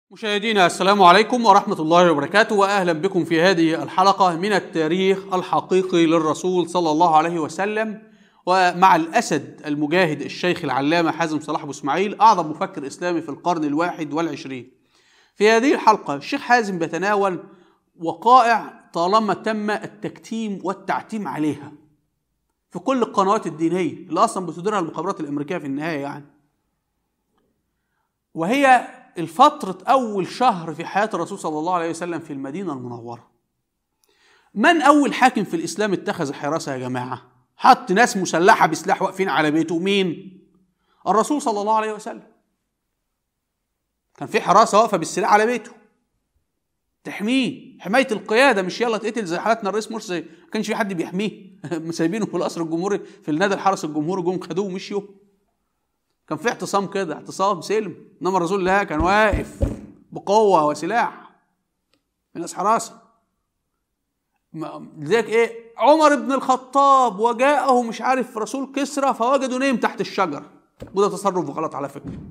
مشاهدينا السلام عليكم ورحمة الله وبركاته وأهلا بكم في هذه الحلقة من التاريخ الحقيقي للرسول صلى الله عليه وسلم ومع الأسد المجاهد الشيخ العلامة حازم صلاح أبو إسماعيل أعظم مفكر إسلامي في القرن الواحد والعشرين في هذه الحلقة الشيخ حازم بيتناول وقائع طالما تم التكتيم والتعتيم عليها في كل القنوات الدينية اللي أصلا بتديرها المخابرات الأمريكية في النهاية يعني وهي الفترة أول شهر في حياة الرسول صلى الله عليه وسلم في المدينة المنورة من أول حاكم في الإسلام اتخذ حراسة يا جماعة حط ناس مسلحة بسلاح واقفين على بيته مين الرسول صلى الله عليه وسلم كان في حراسة واقفة بالسلاح على بيته تحميه حماية القيادة مش يلا اتقتل زي حالتنا الرئيس مرسي ما كانش في حد بيحميه مسايبينه في القصر الجمهوري في النادي الحرس الجمهوري جم خدوه ومشيوا كان في اعتصام كده اعتصام سلم انما الرسول لا كان واقف بقوه وسلاح من ناس حراسه لذلك ايه عمر بن الخطاب وجاءه مش عارف رسول كسرى فوجدوا نايم تحت الشجر وده تصرف غلط على فكره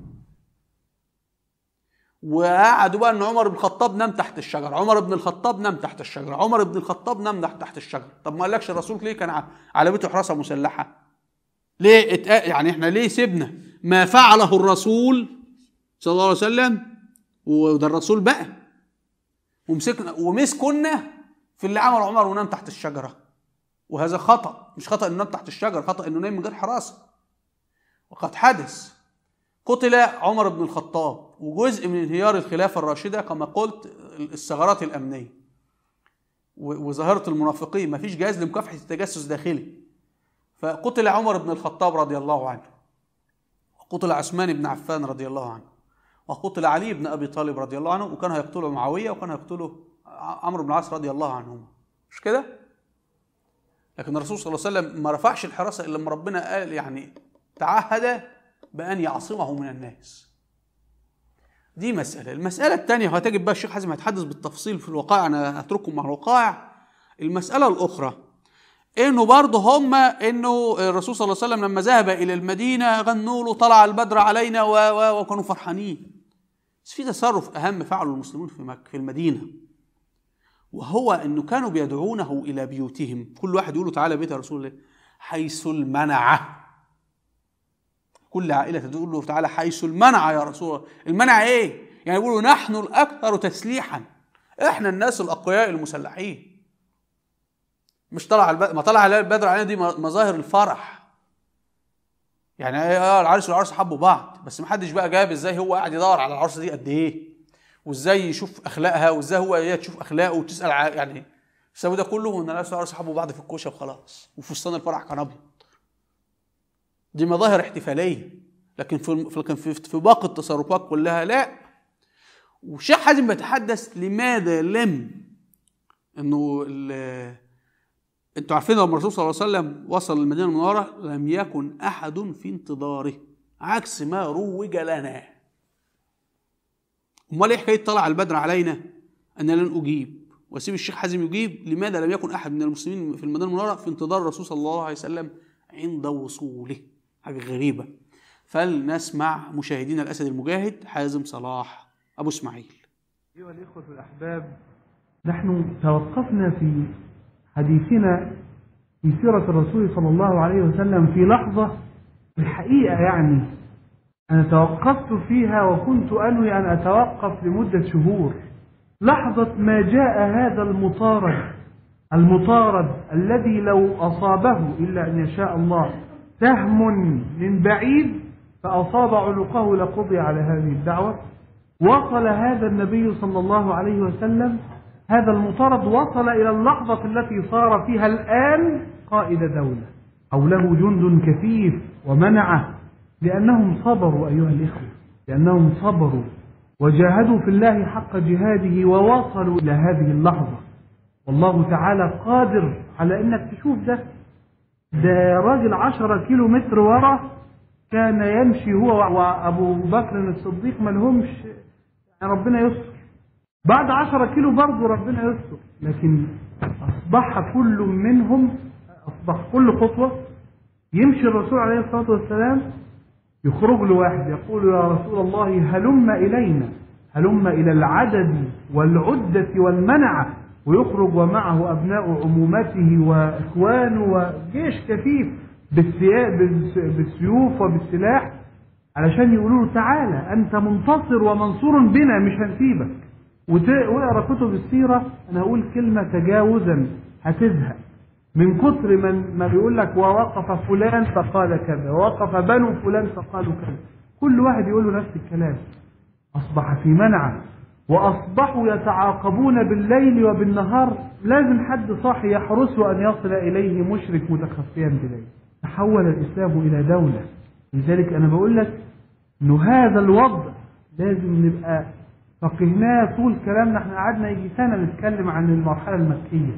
وقعدوا بقى ان عمر بن الخطاب نام تحت الشجر عمر بن الخطاب نام تحت الشجر عمر بن الخطاب نام تحت الشجر طب ما قالكش الرسول ليه كان على بيته حراسه مسلحه ليه اتق... يعني احنا ليه سيبنا ما فعله الرسول صلى الله عليه وسلم وده الرسول بقى ومسكنا ومسكنا في اللي عمله عمر ونام تحت الشجره وهذا خطا مش خطا انه نام تحت الشجره خطا انه نام من غير حراسه وقد حدث قتل عمر بن الخطاب وجزء من انهيار الخلافه الراشده كما قلت الثغرات الامنيه وظاهره المنافقين ما فيش جهاز لمكافحه التجسس داخلي فقتل عمر بن الخطاب رضي الله عنه وقتل عثمان بن عفان رضي الله عنه وقتل علي بن ابي طالب رضي الله عنه وكان هيقتله معاويه وكان هيقتله عمرو بن العاص رضي الله عنهما مش كده؟ لكن الرسول صلى الله عليه وسلم ما رفعش الحراسه الا لما ربنا قال يعني تعهد بان يعصمه من الناس. دي مساله، المساله الثانيه وهتجد بقى الشيخ حازم هيتحدث بالتفصيل في الوقائع انا هترككم مع الوقائع. المساله الاخرى انه برضه هم انه الرسول صلى الله عليه وسلم لما ذهب الى المدينه غنوا له طلع البدر علينا و و وكانوا فرحانين بس في تصرف اهم فعله المسلمون في مكه في المدينه وهو انه كانوا بيدعونه الى بيوتهم كل واحد يقول له تعالى بيت رسول الله حيث المنعه كل عائله تقول له تعالى حيث المنع يا رسول الله المنع ايه يعني يقولوا نحن الاكثر تسليحا احنا الناس الاقوياء المسلحين مش طلع الب... ما طلع البدر علينا دي مظاهر الفرح يعني اه العريس والعروس حبوا بعض بس ما حدش بقى جاب ازاي هو قاعد يدور على العروسه دي قد ايه وازاي يشوف اخلاقها وازاي هو هي تشوف اخلاقه وتسال ع... يعني السبب ده كله ان العريس والعروس حبوا بعض في الكوشه وخلاص وفستان الفرح كان ابيض دي مظاهر احتفاليه لكن في لكن في, في باقي التصرفات كلها لا وشيخ حازم بيتحدث لماذا لم انه انتوا عارفين لما الرسول صلى الله عليه وسلم وصل للمدينه المنوره لم يكن احد في انتظاره عكس ما روج لنا امال ايه حكايه طلع البدر علينا انا لن اجيب واسيب الشيخ حازم يجيب لماذا لم يكن احد من المسلمين في المدينه المنوره في انتظار الرسول صلى الله عليه وسلم عند وصوله حاجه غريبه فلنسمع مشاهدينا الاسد المجاهد حازم صلاح ابو اسماعيل ايها الاخوه الاحباب نحن توقفنا في حديثنا في سيرة الرسول صلى الله عليه وسلم في لحظة الحقيقة يعني أنا توقفت فيها وكنت أنوي أن أتوقف لمدة شهور لحظة ما جاء هذا المطارد المطارد الذي لو أصابه إلا أن يشاء الله سهم من بعيد فأصاب عنقه لقضي على هذه الدعوة وصل هذا النبي صلى الله عليه وسلم هذا المطارد وصل إلى اللحظة التي صار فيها الآن قائد دولة أو له جند كثيف ومنعه لأنهم صبروا أيها الإخوة لأنهم صبروا وجاهدوا في الله حق جهاده ووصلوا إلى هذه اللحظة والله تعالى قادر على أنك تشوف ده ده راجل عشرة كيلو متر ورا كان يمشي هو وأبو بكر الصديق ما لهمش ربنا يستر بعد عشرة كيلو برضه ربنا يستر لكن أصبح كل منهم أصبح كل خطوة يمشي الرسول عليه الصلاة والسلام يخرج له واحد يقول يا رسول الله هلم إلينا هلم إلى العدد والعدة والمنعة ويخرج ومعه أبناء عمومته وإخوانه وجيش كثيف بالسيا- بالس- بالسيوف وبالسلاح علشان يقولوا له تعالى أنت منتصر ومنصور بنا مش هنسيبك وت- واقرا كتب السيرة أنا هقول كلمة تجاوزا هتزهق من كتر من ما بيقول لك ووقف فلان فقال كذا ووقف بنو فلان فقالوا كذا كل واحد يقول له نفس الكلام أصبح في منع وأصبحوا يتعاقبون بالليل وبالنهار لازم حد صاحي يحرسه أن يصل إليه مشرك متخفيا بليل تحول الإسلام إلى دولة لذلك أنا بقول لك إنه هذا الوضع لازم نبقى فقهناه طول كلامنا احنا قعدنا يجي سنة نتكلم عن المرحلة المكية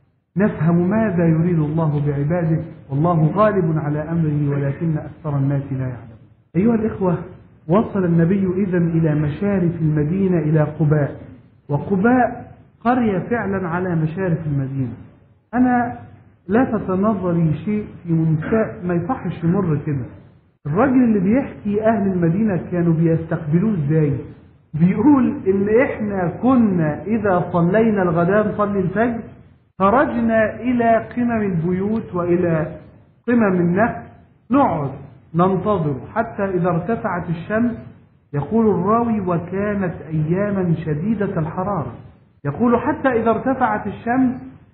نفهم ماذا يريد الله بعباده والله غالب على أمره ولكن أكثر الناس لا يعلمون أيها الإخوة وصل النبي إذا إلى مشارف المدينة إلى قباء وقباء قرية فعلا على مشارف المدينة أنا لفت نظري شيء في منتهى ما يصحش يمر كده الراجل اللي بيحكي أهل المدينة كانوا بيستقبلوه إزاي بيقول إن إحنا كنا إذا صلينا الغداء نصلي الفجر خرجنا إلى قمم البيوت وإلى قمم النخل نقعد ننتظر حتى إذا ارتفعت الشمس يقول الراوي وكانت أياما شديدة الحرارة يقول حتى إذا ارتفعت الشمس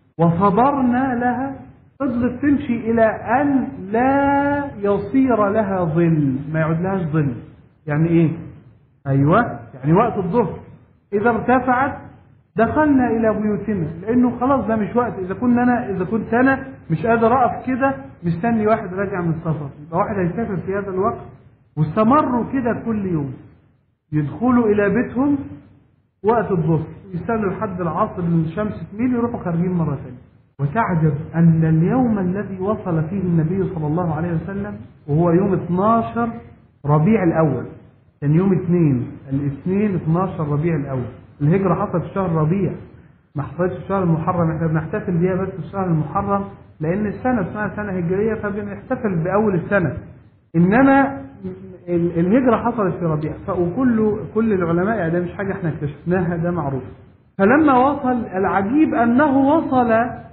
وصبرنا لها فضلت تمشي إلى أن لا يصير لها ظل ما يعود لهاش ظل يعني إيه أيوة يعني وقت الظهر إذا ارتفعت دخلنا إلى بيوتنا لأنه خلاص ده مش وقت إذا كنا أنا إذا كنت أنا مش قادر أقف كده مستني واحد راجع من السفر يبقى واحد هيسافر في هذا الوقت واستمروا كده كل يوم يدخلوا إلى بيتهم وقت الظهر يستنوا لحد العصر من الشمس تميل يروحوا خارجين مرة ثانية وتعجب أن اليوم الذي وصل فيه النبي صلى الله عليه وسلم وهو يوم 12 ربيع الأول كان يوم اثنين الاثنين 12 ربيع الأول الهجرة حصلت في شهر ربيع ما حصلتش في شهر المحرم احنا بنحتفل بيها بس في شهر المحرم لأن السنة اسمها سنة هجرية فبنحتفل بأول السنة إنما ال- الهجرة حصلت في ربيع ف- وكل كل العلماء يعني ده مش حاجة احنا اكتشفناها ده معروف فلما وصل العجيب أنه وصل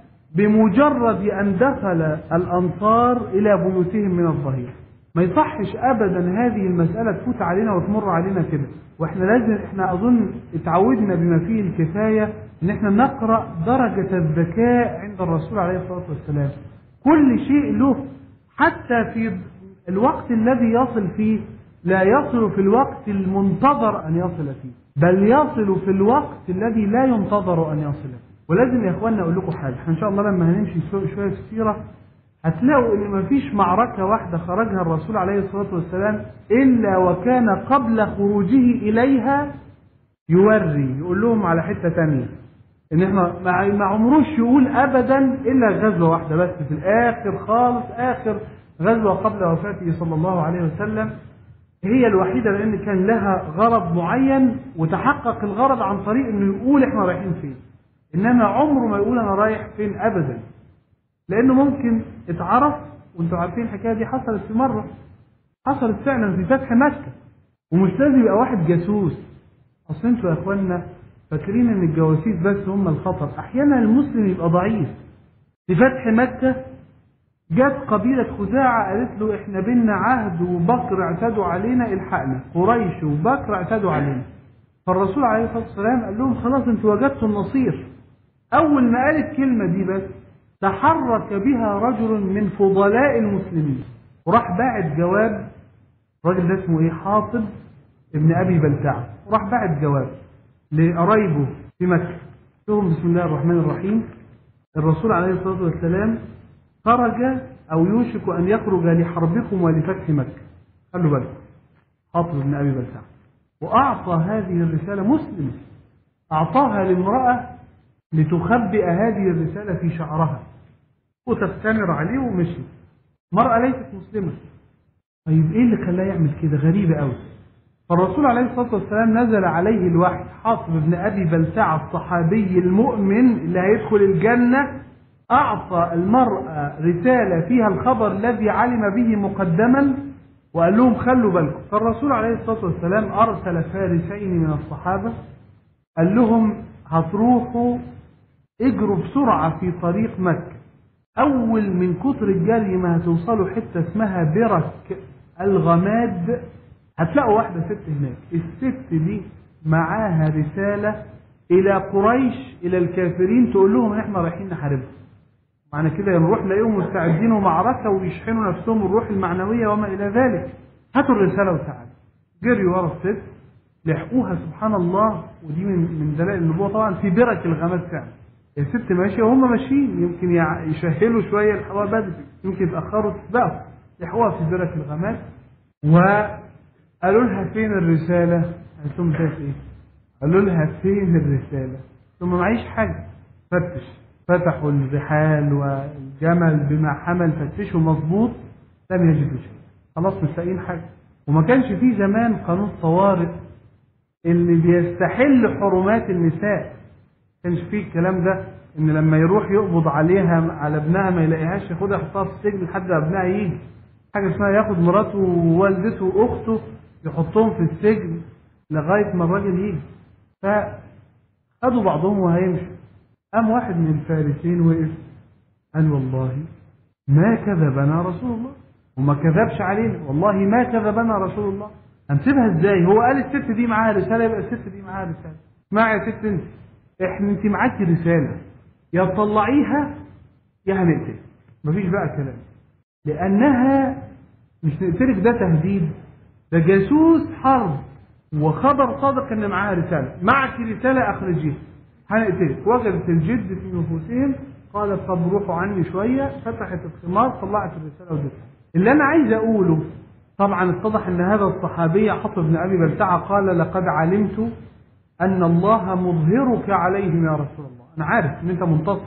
بمجرد أن دخل الأنصار إلى بيوتهم من الظهير ما يصحش أبدا هذه المسألة تفوت علينا وتمر علينا كده واحنا لازم احنا أظن اتعودنا بما فيه الكفاية ان احنا نقرأ درجة الذكاء عند الرسول عليه الصلاة والسلام كل شيء له حتى في الوقت الذي يصل فيه لا يصل في الوقت المنتظر أن يصل فيه بل يصل في الوقت الذي لا ينتظر أن يصل فيه ولازم يا اخوانا اقول لكم حاجه احنا ان شاء الله لما هنمشي شو- شويه في السيره هتلاقوا ان مفيش معركه واحده خرجها الرسول عليه الصلاه والسلام الا وكان قبل خروجه اليها يوري يقول لهم على حته تانية ان احنا ما ما عمروش يقول ابدا الا غزوه واحده بس في الاخر خالص اخر غزوه قبل وفاته صلى الله عليه وسلم هي الوحيده لان كان لها غرض معين وتحقق الغرض عن طريق انه يقول احنا رايحين فين انما عمره ما يقول انا رايح فين ابدا لانه ممكن اتعرف وانتوا عارفين الحكايه دي حصلت في مره حصلت فعلا في فتح مكه ومش لازم يبقى واحد جاسوس اصل انتوا يا اخوانا فاكرين ان الجواسيس بس هم الخطر احيانا المسلم يبقى ضعيف في فتح مكه جت قبيلة خزاعة قالت له احنا بينا عهد وبكر اعتدوا علينا الحقنا قريش وبكر اعتدوا علينا فالرسول عليه الصلاة والسلام قال لهم خلاص انتوا وجدتوا النصير أول ما قال الكلمة دي بس تحرك بها رجل من فضلاء المسلمين وراح باعت جواب الراجل ده اسمه ايه حاطب ابن ابي بلتعه وراح باعت جواب لقرايبه في مكه لهم بسم الله الرحمن الرحيم الرسول عليه الصلاه والسلام خرج او يوشك ان يخرج لحربكم ولفتح مكه خلوا بالكم حاطب بن ابي بلتعه واعطى هذه الرساله مسلم اعطاها لامراه لتخبئ هذه الرساله في شعرها وتستمر عليه ومشي مرأة ليست مسلمة طيب ايه اللي خلاه يعمل كده غريبة قوي فالرسول عليه الصلاة والسلام نزل عليه الوحي حاطب بن أبي بلتع الصحابي المؤمن اللي هيدخل الجنة أعطى المرأة رسالة فيها الخبر الذي علم به مقدما وقال لهم خلوا بالكم فالرسول عليه الصلاة والسلام أرسل فارسين من الصحابة قال لهم هتروحوا اجروا بسرعة في طريق مكة أول من كتر الجري ما هتوصلوا حتة اسمها برك الغماد هتلاقوا واحدة ست هناك الست دي معاها رسالة إلى قريش إلى الكافرين تقول لهم إن إحنا رايحين نحاربهم معنى كده نروح نلاقيهم مستعدين ومعركة ويشحنوا نفسهم الروح المعنوية وما إلى ذلك هاتوا الرسالة وتعالوا جريوا ورا الست لحقوها سبحان الله ودي من من دلائل النبوة طبعا في برك الغماد فعلا الست ماشية وهم ماشيين يمكن يع- يشهلوا شوية الحوار بدري يمكن يتأخروا تسبقوا يحقوها في برك الغماد وقالوا لها فين الرسالة؟ قالت لهم شايف ايه؟ قالوا لها فين الرسالة؟ ثم معيش حاجة فتش فتحوا الرحال والجمل بما حمل فتشوا مظبوط لم يجدوا شيء خلاص مش لاقيين حاجة وما كانش في زمان قانون طوارئ اللي بيستحل حرمات النساء كانش فيه الكلام ده ان لما يروح يقبض عليها على ابنها ما يلاقيهاش ياخدها يحطها في السجن لحد ما ابنها يجي حاجه اسمها ياخد مراته ووالدته واخته يحطهم في السجن لغايه ما الراجل يجي فخدوا بعضهم وهيمشوا قام واحد من الفارسين وقف قال والله ما كذبنا رسول الله وما كذبش علينا والله ما كذبنا رسول الله هنسيبها ازاي هو قال الست دي معاها رساله يبقى الست دي معاها رساله اسمعي يا ست انت احنا انت معاكي رساله يا تطلعيها يا هنقتلك مفيش بقى كلام لانها مش نقتلك ده تهديد ده جاسوس حرب وخبر صادق ان معاها رساله معك رساله اخرجيها هنقتلك وجدت الجد في نفوسهم قالت طب روحوا عني شويه فتحت الخمار طلعت الرساله ودتها اللي انا عايز اقوله طبعا اتضح ان هذا الصحابي حطب بن ابي بلتعه قال لقد علمت ان الله مظهرك عليهم يا رسول الله انا عارف ان انت منتصر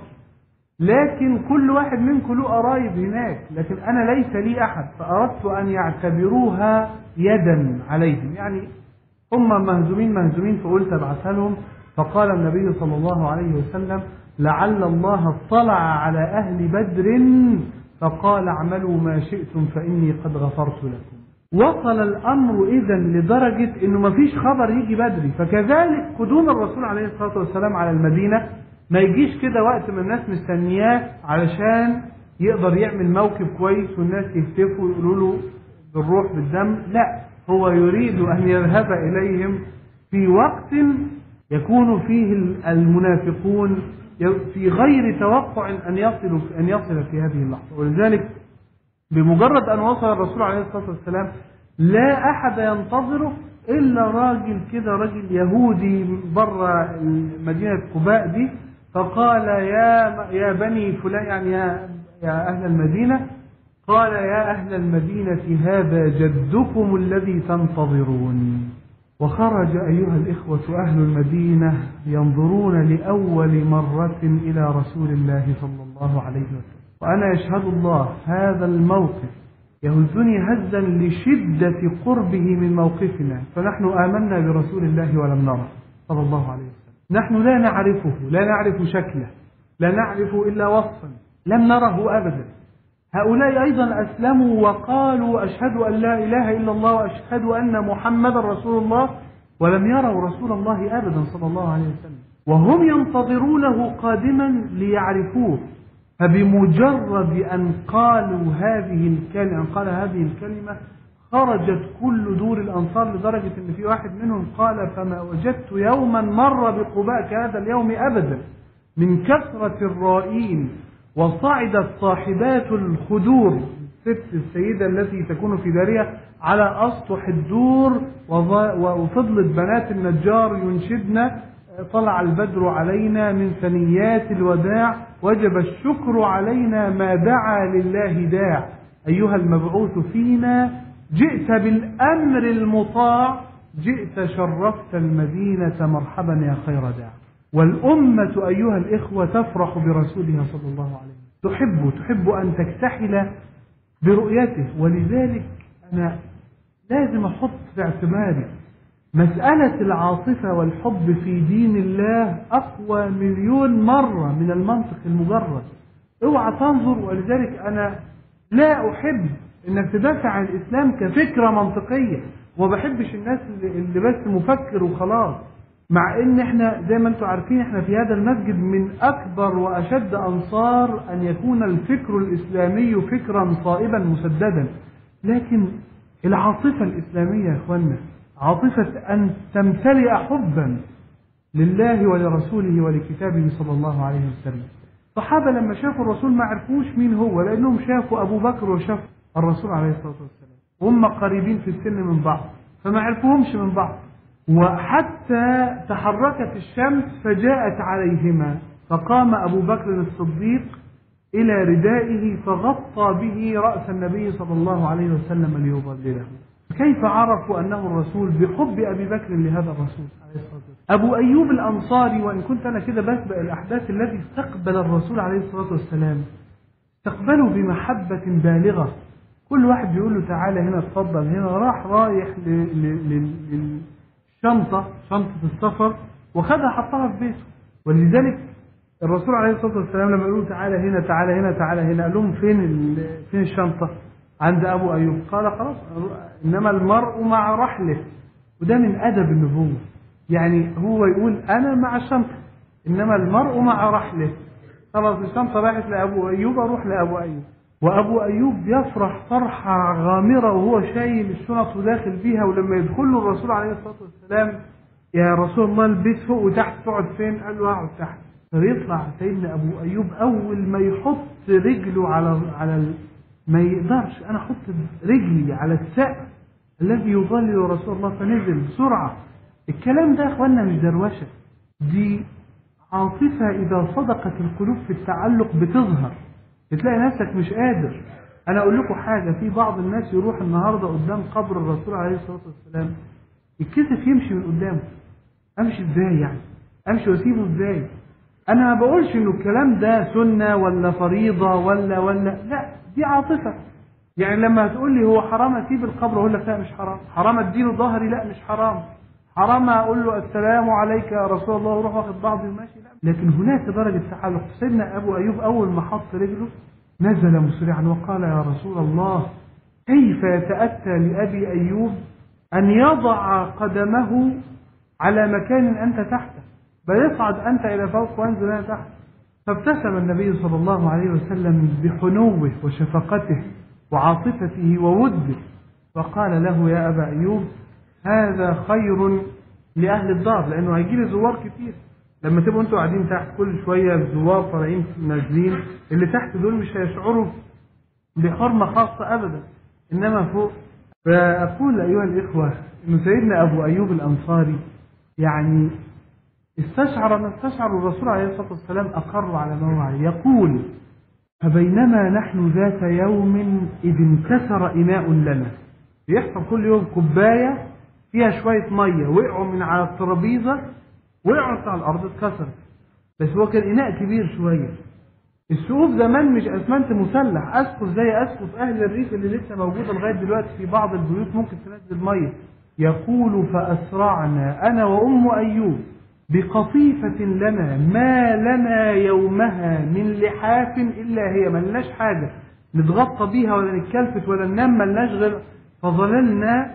لكن كل واحد منكم له قرايب هناك لكن انا ليس لي احد فاردت ان يعتبروها يدا عليهم يعني هم مهزومين مهزومين فقلت ابعثها لهم فقال النبي صلى الله عليه وسلم لعل الله اطلع على اهل بدر فقال اعملوا ما شئتم فاني قد غفرت لكم وصل الامر اذا لدرجه انه ما فيش خبر يجي بدري فكذلك قدوم الرسول عليه الصلاه والسلام على المدينه ما يجيش كده وقت ما الناس مستنياه علشان يقدر يعمل موكب كويس والناس يهتفوا ويقولوا له بالروح بالدم لا هو يريد ان يذهب اليهم في وقت يكون فيه المنافقون في غير توقع ان يصلوا ان يصل في هذه اللحظه ولذلك بمجرد ان وصل الرسول عليه الصلاه والسلام لا احد ينتظره الا راجل كده راجل يهودي بره مدينه قباء دي فقال يا يا بني فلان يعني يا يا اهل المدينه قال يا اهل المدينه هذا جدكم الذي تنتظرون وخرج ايها الاخوه اهل المدينه ينظرون لاول مره الى رسول الله صلى الله عليه وسلم وأنا يشهد الله هذا الموقف يهزني هزا لشدة قربه من موقفنا فنحن آمنا برسول الله ولم نره صلى الله عليه وسلم نحن لا نعرفه لا نعرف شكله لا نعرف إلا وصفا لم نره أبدا هؤلاء أيضا أسلموا وقالوا أشهد أن لا إله إلا الله وأشهد أن محمد رسول الله ولم يروا رسول الله أبدا صلى الله عليه وسلم وهم ينتظرونه قادما ليعرفوه فبمجرد أن قالوا هذه الكلمة أن قال هذه الكلمة خرجت كل دور الأنصار لدرجة أن في واحد منهم قال فما وجدت يوما مر بقباء كهذا اليوم أبدا من كثرة الرائين وصعدت صاحبات الخدور الست السيدة التي تكون في دارها على أسطح الدور وفضلت بنات النجار ينشدن طلع البدر علينا من ثنيات الوداع وجب الشكر علينا ما دعا لله داع أيها المبعوث فينا جئت بالأمر المطاع جئت شرفت المدينة مرحبا يا خير داع والأمة أيها الإخوة تفرح برسولها صلى الله عليه وسلم تحب تحب أن تكتحل برؤيته ولذلك أنا لازم أحط في اعتباري مسألة العاطفة والحب في دين الله أقوى مليون مرة من المنطق المجرد اوعى تنظر ولذلك أنا لا أحب انك تدافع عن الاسلام كفكره منطقيه وما بحبش الناس اللي, اللي بس مفكر وخلاص مع ان احنا زي ما انتم عارفين احنا في هذا المسجد من اكبر واشد انصار ان يكون الفكر الاسلامي فكرا صائبا مسددا لكن العاطفه الاسلاميه يا اخوانا عاطفه ان تمتلئ حبا لله ولرسوله ولكتابه صلى الله عليه وسلم الصحابة لما شافوا الرسول ما عرفوش مين هو لأنهم شافوا أبو بكر وشافوا الرسول عليه الصلاة والسلام وهم قريبين في السن من بعض فما عرفوهمش من بعض وحتى تحركت الشمس فجاءت عليهما فقام أبو بكر الصديق إلى ردائه فغطى به رأس النبي صلى الله عليه وسلم ليظلله كيف عرفوا أنه الرسول بحب أبي بكر لهذا الرسول عليه الصلاة والسلام أبو أيوب الأنصاري وإن كنت أنا كده بسبق الأحداث التي استقبل الرسول عليه الصلاة والسلام استقبله بمحبة بالغة كل واحد بيقول له تعالى هنا اتفضل هنا راح رايح للشنطة شنطة السفر وخدها حطها في بيته ولذلك الرسول عليه الصلاة والسلام لما يقولوا تعالى هنا تعالى هنا تعالى هنا قال لهم فين ال- فين الشنطة عند أبو أيوب قال خلاص إنما المرء مع رحله وده من أدب النبوة يعني هو يقول أنا مع الشنطة إنما المرء مع رحله خلاص الشنطة راحت لأبو أيوب أروح لأبو أيوب وأبو أيوب يفرح فرحة غامرة وهو شايل الشنط وداخل بيها ولما يدخل له الرسول عليه الصلاة والسلام يا رسول الله البيت فوق وتحت تقعد فين؟ قال له أقعد تحت فيطلع سيدنا أبو أيوب أول ما يحط رجله على على ال- ما يقدرش أنا أحط رجلي على السقف الذي يظلل رسول الله فنزل بسرعة الكلام ده يا إخوانا مش دروشة دي عاطفة إذا صدقت القلوب في التعلق بتظهر بتلاقي نفسك مش قادر أنا أقول لكم حاجة في بعض الناس يروح النهاردة قدام قبر الرسول عليه الصلاة والسلام يتكسف يمشي من قدامه أمشي إزاي يعني أمشي وأسيبه إزاي أنا ما بقولش إنه الكلام ده سنة ولا فريضة ولا ولا لا دي عاطفة يعني لما هتقول لي هو حرام أسيب القبر أقول لك لا مش حرام حرام أديله ظهري لا مش حرام حرام اقول له السلام عليك يا رسول الله وروح واخد بعضي وماشي لا لكن هناك درجه تعلق سيدنا ابو ايوب اول ما حط رجله نزل مسرعا وقال يا رسول الله كيف يتاتى لابي ايوب ان يضع قدمه على مكان انت تحته بل يصعد انت الى فوق وانزل انا تحت فابتسم النبي صلى الله عليه وسلم بحنوه وشفقته وعاطفته ووده وقال له يا ابا ايوب هذا خير لأهل الدار لأنه هيجي لي زوار كتير لما تبقوا انتوا قاعدين تحت كل شوية الزوار طالعين نازلين اللي تحت دول مش هيشعروا بحرمة خاصة أبدا إنما فوق فأقول أيها الإخوة إن سيدنا أبو أيوب الأنصاري يعني استشعر ما استشعر الرسول عليه الصلاة والسلام أقر على ما هو عليه يقول فبينما نحن ذات يوم إذ انكسر إناء لنا بيحصل كل يوم كوباية فيها شوية مية وقعوا من على الترابيزة وقعوا على الأرض اتكسرت بس هو كان إناء كبير شوية السقوف زمان مش أسمنت مسلح أسقف زي أسقف أهل الريف اللي لسه موجودة لغاية دلوقتي في بعض البيوت ممكن تنزل مية يقول فأسرعنا أنا وأم أيوب بقطيفة لنا ما لنا يومها من لحاف إلا هي ملناش حاجة نتغطى بيها ولا نتكلفت ولا ننام ملناش غير فظللنا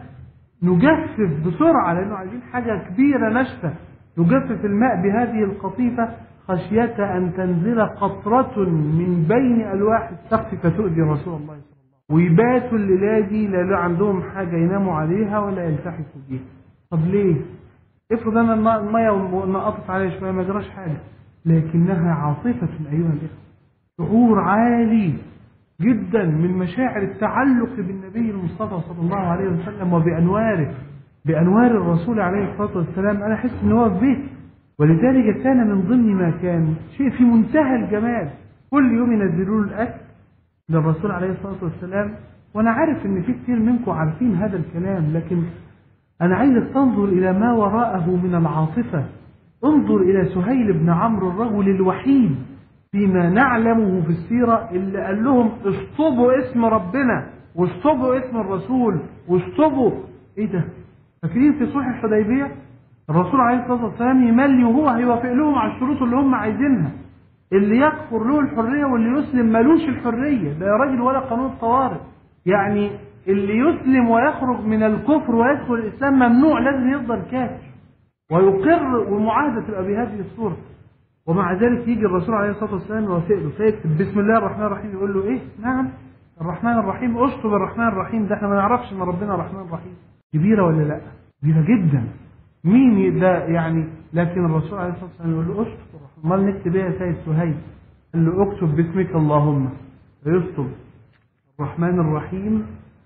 نجفف بسرعة لأنه عايزين حاجة كبيرة ناشفة نجفف الماء بهذه القطيفة خشية أن تنزل قطرة من بين ألواح السقف فتؤذي رسول الله صلى الله عليه وسلم ويباتوا الليلة دي لا لا عندهم حاجة يناموا عليها ولا يلتحفوا بيها طب ليه؟ افرض أنا الم- المية نقطت عليها شوية ما جراش حاجة لكنها عاطفة أيها الإخوة شعور عالي جدا من مشاعر التعلق بالنبي المصطفى صلى الله عليه وسلم وبأنواره بأنوار الرسول عليه الصلاة والسلام أنا أحس إن هو في بيتي ولذلك كان من ضمن ما كان شيء في منتهى الجمال كل يوم ينزلوا له الأكل للرسول عليه الصلاة والسلام وأنا عارف إن في كتير منكم عارفين هذا الكلام لكن أنا عايزك تنظر إلى ما وراءه من العاطفة انظر إلى سهيل بن عمرو الرجل الوحيد فيما نعلمه في السيرة اللي قال لهم اشطبوا اسم ربنا واشطبوا اسم الرسول واشطبوا ايه ده فاكرين في صلح الحديبية الرسول عليه الصلاة والسلام يملي وهو هيوافق لهم على الشروط اللي هم عايزينها اللي يكفر له الحرية واللي يسلم ملوش الحرية ده يا راجل ولا قانون طوارئ يعني اللي يسلم ويخرج من الكفر ويدخل الإسلام ممنوع لازم يفضل كافر ويقر والمعاهدة تبقى بهذه الصورة ومع ذلك يجي الرسول عليه الصلاة والسلام يوافق له فيكتب بسم الله الرحمن الرحيم يقول له إيه نعم الرحمن الرحيم اشطب الرحمن الرحيم ده احنا ما نعرفش ان ربنا الرحمن الرحيم كبيرة ولا لا كبيرة جدا مين ده يعني لكن الرسول عليه الصلاة والسلام يقول له اشطب الرحمن امال نكتب ايه يا سيد سهيل قال له اكتب باسمك اللهم فيكتب الرحمن الرحيم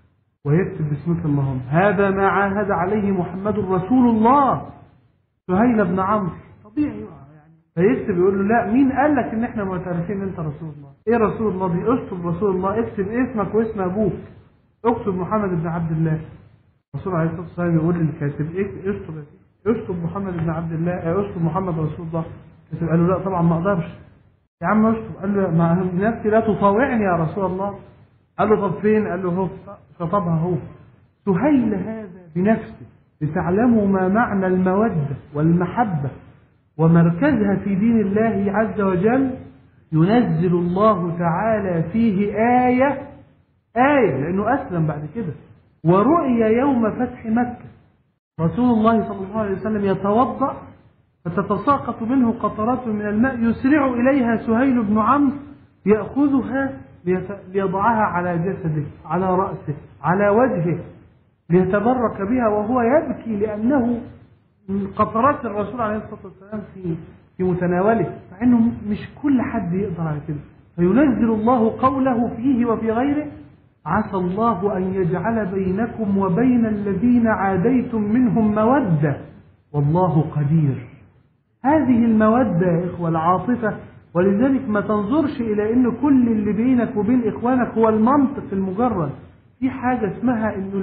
ويكتب باسمك اللهم هذا ما عاهد عليه محمد رسول الله سهيل بن عمرو طبيعي يعني فيكتب يقول له لا مين قال لك ان احنا معترفين ان انت رسول الله ايه رسول الله دي اكتب رسول الله اكتب اسمك واسم ابوك اكتب محمد بن عبد الله الرسول عليه الصلاه والسلام يقول للكاتب ايه اكتب يا سيدي. اكتب محمد بن عبد الله اه، اكتب محمد رسول الله الكاتب قال له لا طبعا ما اقدرش يا عم اكتب قال له ما نفسي لا تطاوعني يا رسول الله قال له طب فين قال له هو خطبها هو سهيل هذا بنفسه لتعلموا ما معنى المودة والمحبة ومركزها في دين الله عز وجل ينزل الله تعالى فيه آية آية لأنه أسلم بعد كده ورؤي يوم فتح مكة رسول الله صلى الله عليه وسلم يتوضأ فتتساقط منه قطرات من الماء يسرع إليها سهيل بن عمرو يأخذها ليت- ليضعها على جسده على رأسه على وجهه ليتبرك بها وهو يبكي لأنه من قطرات الرسول عليه الصلاة والسلام في في متناوله مع أنه مش كل حد يقدر على كده فينزل الله قوله فيه وفي غيره عسى الله أن يجعل بينكم وبين الذين عاديتم منهم مودة والله قدير هذه المودة يا إخوة العاطفة ولذلك ما تنظرش إلى أن كل اللي بينك وبين إخوانك هو المنطق المجرد في حاجة اسمها أنه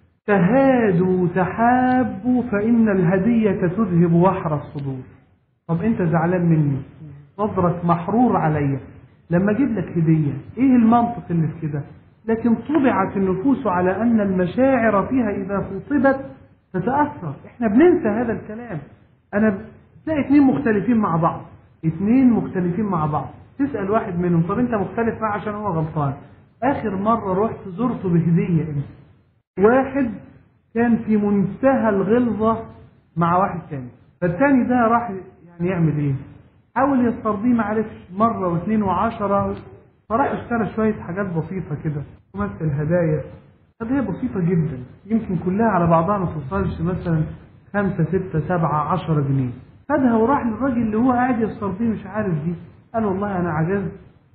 تهادوا تحابوا فإن الهدية تذهب وحر الصدور طب أنت زعلان مني صدرك محرور عليا لما أجيب لك هدية إيه المنطق اللي في كده لكن طبعت النفوس على أن المشاعر فيها إذا خطبت تتأثر إحنا بننسى هذا الكلام أنا تلاقي اتنين مختلفين مع بعض اتنين مختلفين مع بعض تسأل واحد منهم طب انت مختلف معاه عشان هو غلطان اخر مرة رحت زرته بهدية انت واحد كان في منتهى الغلظة مع واحد تاني فالتاني ده راح يعني يعمل ايه حاول يسترضيه ما عرفش مرة واثنين وعشرة فراح اشترى شوية حاجات بسيطة كده تمثل هدايا هدايا بسيطة جدا يمكن كلها على بعضها ما توصلش مثلا خمسة ستة سبعة عشرة جنيه خدها وراح للراجل اللي هو قاعد يسترضيه مش عارف دي قال والله أنا عجزت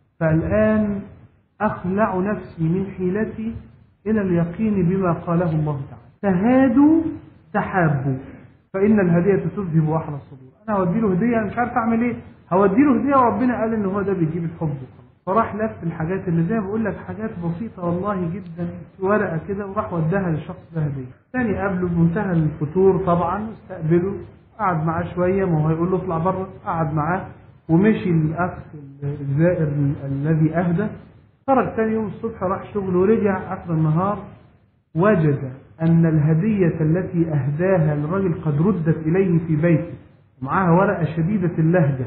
فالآن أخلع نفسي من حيلتي إلى اليقين بما قاله الله تعالى تهادوا تحابوا فإن الهدية تذهب وحر الصدور أنا هودي له هدية أنا مش عارف أعمل إيه هودي له هدية وربنا قال إن هو ده بيجيب الحب وخلاص. فراح لف الحاجات اللي زي ما بقول لك حاجات بسيطة والله جدا في ورقة كده وراح وداها للشخص ده هدية تاني قابله بمنتهى الفتور طبعا استقبله قعد معاه شوية ما هو هيقول له اطلع بره قعد معاه ومشي الأخ الزائر الذي أهدى خرج تاني يوم الصبح راح شغله ورجع آخر النهار وجد أن الهدية التي أهداها الرجل قد ردت إليه في بيته ومعاها ورقة شديدة اللهجة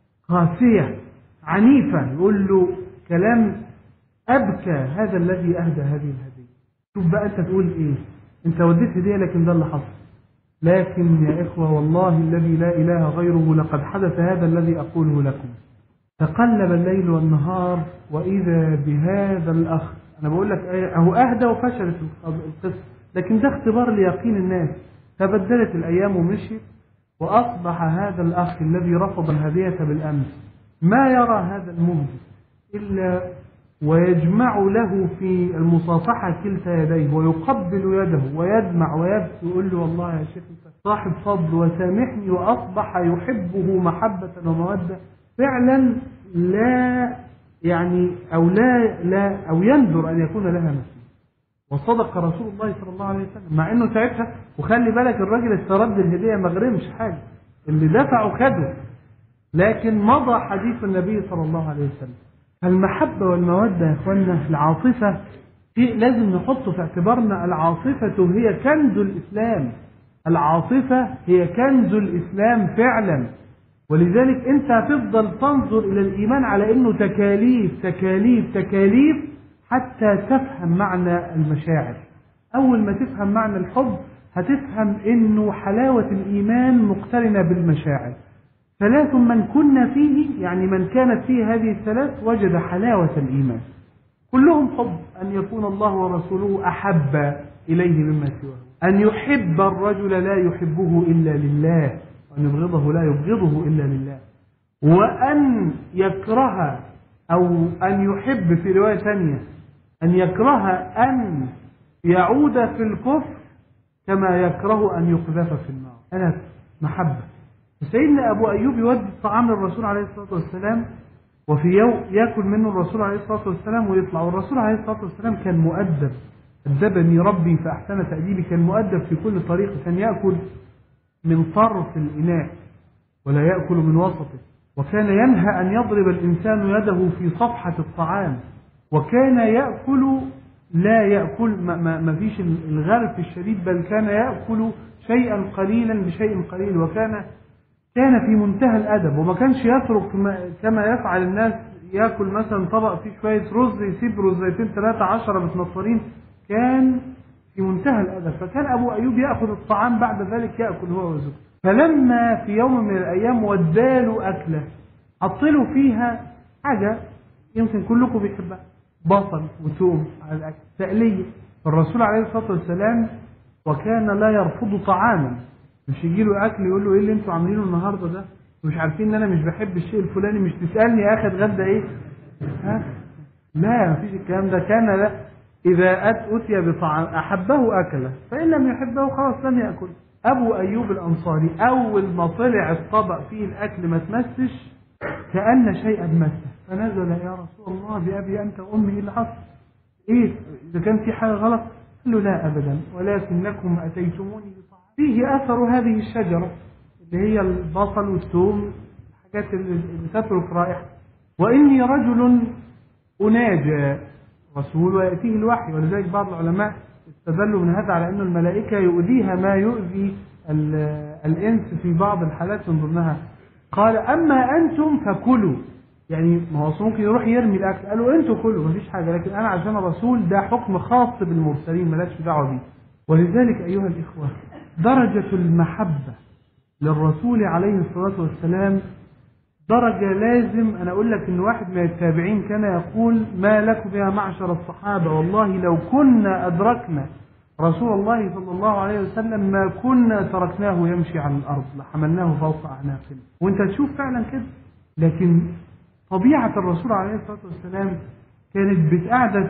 قاسية عنيفة يقول له كلام أبكى هذا الذي أهدى هذه الهدية شوف بقى أنت تقول إيه أنت وديت هدية لكن ده اللي حصل لكن يا إخوة والله الذي لا إله غيره لقد حدث هذا الذي أقوله لكم تقلب الليل والنهار وإذا بهذا الأخ أنا بقول لك إيه، أهو أهدى وفشلت القصة لكن ده اختبار ليقين الناس تبدلت الأيام ومشيت وأصبح هذا الأخ الذي رفض الهدية بالأمس ما يرى هذا المهدي إلا ويجمع له في المصافحة كلتا يديه ويقبل يده ويدمع ويبكي ويقول له والله يا شيخ أنت صاحب فضل وسامحني وأصبح يحبه محبة ومودة فعلا لا يعني أو لا لا أو يندر أن يكون لها مثيل وصدق رسول الله صلى الله عليه وسلم مع انه ساعتها وخلي بالك الراجل استرد الهديه ما غرمش حاجه اللي دفعه خده لكن مضى حديث النبي صلى الله عليه وسلم المحبه والموده يا اخوانا العاطفه شيء لازم نحطه في اعتبارنا العاطفه هي كنز الاسلام العاطفه هي كنز الاسلام فعلا ولذلك انت هتفضل تنظر الى الايمان على انه تكاليف تكاليف تكاليف حتى تفهم معنى المشاعر أول ما تفهم معنى الحب هتفهم إنه حلاوة الإيمان مقترنة بالمشاعر ثلاث من كنا فيه يعني من كانت فيه هذه الثلاث وجد حلاوة الإيمان كلهم حب أن يكون الله ورسوله أحب إليه مما سواه أن يحب الرجل لا يحبه إلا لله وأن يبغضه لا يبغضه إلا لله وأن يكره أو أن يحب في رواية ثانية أن يكره أن يعود في الكفر كما يكره أن يقذف في النار أنا محبة سيدنا أبو أيوب يودي الطعام للرسول عليه الصلاة والسلام وفي يوم يأكل منه الرسول عليه الصلاة والسلام ويطلع والرسول عليه الصلاة والسلام كان مؤدب أدبني ربي فأحسن تأديبي كان مؤدب في كل طريقة كان يأكل من طرف الإناء ولا يأكل من وسطه وكان ينهى أن يضرب الإنسان يده في صفحة الطعام وكان يأكل لا يأكل ما, ما, ما فيش الغرف الشديد بل كان يأكل شيئا قليلا بشيء قليل وكان كان في منتهى الأدب وما كانش يترك ما- كما يفعل الناس يأكل مثلا طبق فيه شوية رز يسيب رزيتين ثلاثة عشرة متنطرين كان في منتهى الأدب فكان أبو أيوب يأخذ الطعام بعد ذلك يأكل هو وزوجته فلما في يوم من الأيام وداله أكلة حط له فيها حاجة يمكن كلكم بيحبها بصل وثوم على الأكل تقلية الرسول عليه الصلاة والسلام وكان لا يرفض طعاما مش يجي له اكل يقول له ايه اللي انتوا عاملينه النهارده ده مش عارفين ان انا مش بحب الشيء الفلاني مش تسالني يا اخي اتغدى ايه ها لا مفيش الكلام ده كان لا اذا أت اتي بطعام احبه اكله فان لم يحبه خلاص لم ياكل ابو ايوب الانصاري اول ما طلع الطبق فيه الاكل ما تمسش كان شيئا مسه فنزل يا رسول الله بابي انت وامي ايه اللي حصل ايه اذا كان في حاجه غلط قال له لا ابدا ولكنكم اتيتموني بطعام فيه اثر هذه الشجره اللي هي البصل والثوم الحاجات اللي اللي تترك رائحه واني رجل اناجى رسول وياتيه الوحي ولذلك بعض العلماء استدلوا من هذا على ان الملائكه يؤذيها ما يؤذي ال- الانس في بعض الحالات من ضمنها قال اما انتم فكلوا يعني ما هو أصل ممكن يروح يرمي الاكل قالوا انتوا كلوا مفيش حاجه لكن انا عشان رسول ده حكم خاص بالمرسلين ملاش دعوه بيه ولذلك ايها الاخوه درجه المحبه للرسول عليه الصلاه والسلام درجة لازم أنا أقول لك إن واحد من التابعين كان يقول ما لكم يا معشر الصحابة والله لو كنا أدركنا رسول الله صلى الله عليه وسلم ما كنا تركناه يمشي على الأرض لحملناه فوق أعناقنا وأنت تشوف فعلا كده لكن طبيعة الرسول عليه الصلاة والسلام كانت بتقعد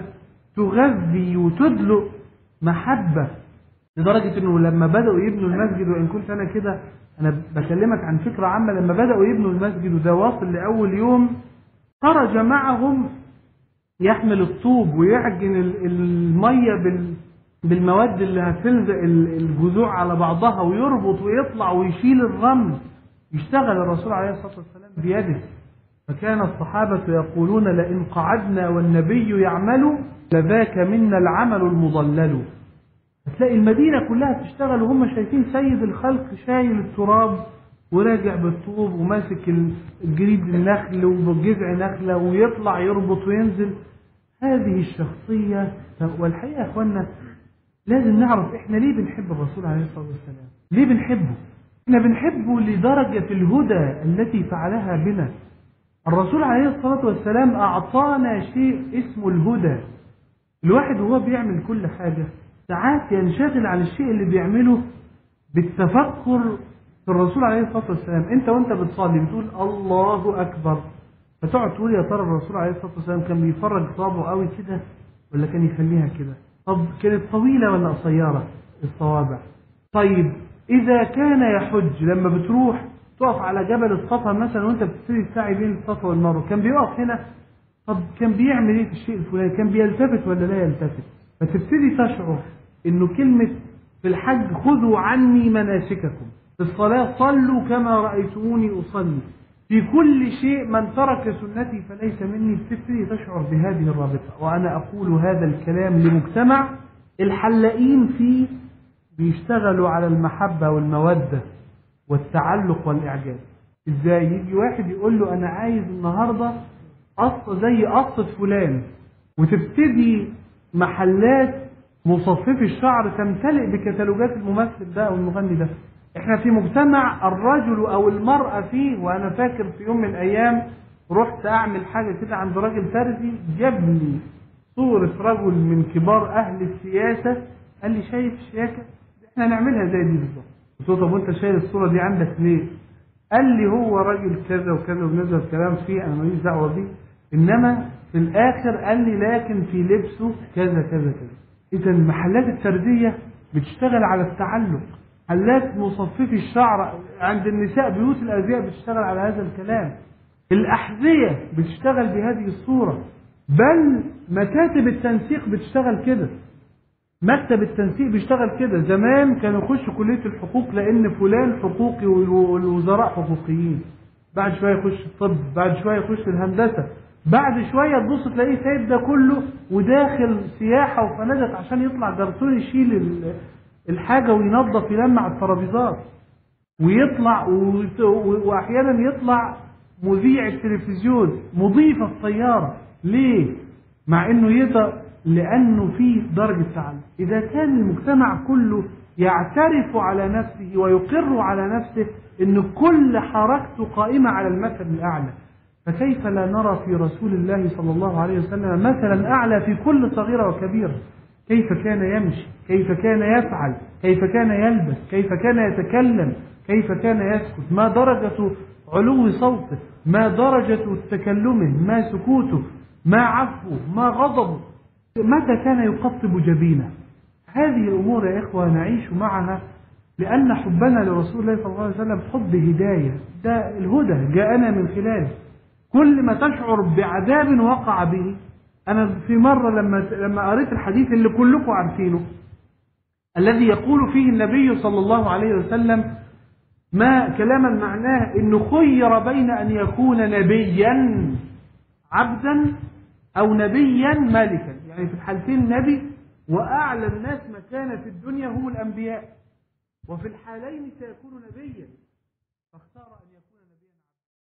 تغذي وتدلق محبة لدرجة انه لما بدأوا يبنوا المسجد وان كنت انا كده انا بكلمك عن فكرة عامة لما بدأوا يبنوا المسجد وده واصل لأول يوم خرج معهم يحمل الطوب ويعجن ال- المية بال بالمواد اللي هتلزق ال- الجذوع على بعضها ويربط ويطلع ويشيل الرمل يشتغل الرسول عليه الصلاة والسلام بيده فكان الصحابة يقولون لئن قعدنا والنبي يعمل لذاك منا العمل المضلل هتلاقي المدينة كلها تشتغل وهم شايفين سيد الخلق شايل التراب وراجع بالطوب وماسك ال- الجريد النخل وجذع نخلة ويطلع يربط وينزل هذه الشخصية والحقيقة يا اخوانا لازم نعرف احنا ليه بنحب الرسول عليه الصلاة والسلام ليه بنحبه احنا بنحبه لدرجة الهدى التي فعلها بنا الرسول عليه الصلاة والسلام أعطانا شيء اسمه الهدى الواحد وهو بيعمل كل حاجة ساعات ينشغل عن الشيء اللي بيعمله بالتفكر في الرسول عليه الصلاة والسلام انت وانت بتصلي بتقول الله أكبر فتقعد تقول يا ترى الرسول عليه الصلاة والسلام كان بيفرج صابعه قوي كده ولا كان يخليها كده طب كانت طويلة ولا قصيرة الصوابع طيب إذا كان يحج لما بتروح تقف على جبل الصفا مثلا وانت بتبتدي السعي بين الصفا والمروة كان بيقف هنا طب كان بيعمل ايه في الشيء الفلاني كان بيلتفت ولا لا يلتفت فتبتدي تشعر انه كلمة في الحج خذوا عني مناسككم في الصلاة صلوا كما رأيتموني أصلي في كل شيء من ترك سنتي فليس مني بتبتدي تشعر بهذه الرابطة وأنا أقول هذا الكلام لمجتمع الحلاقين فيه بيشتغلوا على المحبة والمودة والتعلق والإعجاب إزاي يجي واحد يقول له أنا عايز النهاردة قصة زي قصة فلان وتبتدي محلات مصففي الشعر تمتلئ بكتالوجات الممثل ده او المغني ده احنا في مجتمع الرجل او المرأة فيه وانا فاكر في يوم من الايام رحت اعمل حاجة كده عند راجل فارسي جاب لي صورة رجل من كبار اهل السياسة قال لي شايف الشياكة احنا نعملها زي دي بالظبط قلت له طب وانت شايل الصورة دي عندك ليه قال لي هو راجل كذا وكذا ونزل كلام فيه انا ماليش دعوة بيه انما في الاخر قال لي لكن في لبسه كذا كذا كذا اذا محلات التردية بتشتغل على التعلق محلات مصففي الشعر عند النساء بيوت الازياء بتشتغل على هذا الكلام الاحذية بتشتغل بهذه الصورة بل مكاتب التنسيق بتشتغل كده مكتب التنسيق بيشتغل كده زمان كانوا يخشوا كلية الحقوق لأن فلان حقوقي والوزراء حقوقيين بعد شوية يخش الطب بعد شوية يخش الهندسة بعد شوية تبص تلاقيه سايب ده كله وداخل سياحة وفنادق عشان يطلع جرسون يشيل ال- الحاجة وينظف يلمع الترابيزات ويطلع وت- و- وأحيانا يطلع مذيع التلفزيون مضيف الطيارة ليه؟ مع انه يقدر لانه فيه درجة تعلم اذا كان المجتمع كله يعترف على نفسه ويقر على نفسه ان كل حركته قائمة على المثل الاعلى فكيف لا نرى في رسول الله صلى الله عليه وسلم مثلا اعلى في كل صغيرة وكبيرة كيف كان يمشي كيف كان يفعل كيف كان يلبس كيف كان يتكلم كيف كان يسكت ما درجة علو صوته ما درجة تكلمه ما سكوته ما عفوه ما غضبه متى كان يقطب جبينه هذه الأمور يا إخوة نعيش معها لأن حبنا لرسول الله صلى الله عليه وسلم حب هداية ده الهدى جاءنا من خلاله كل ما تشعر بعذاب وقع به أنا في مرة لما لما قريت الحديث اللي كلكم عارفينه الذي يقول فيه النبي صلى الله عليه وسلم ما كلاما معناه انه خير بين ان يكون نبيا عبدا او نبيا ملكا يعني في الحالتين نبي واعلى الناس مكانه في الدنيا هم الانبياء وفي الحالين سيكون نبيا فاختار ان يكون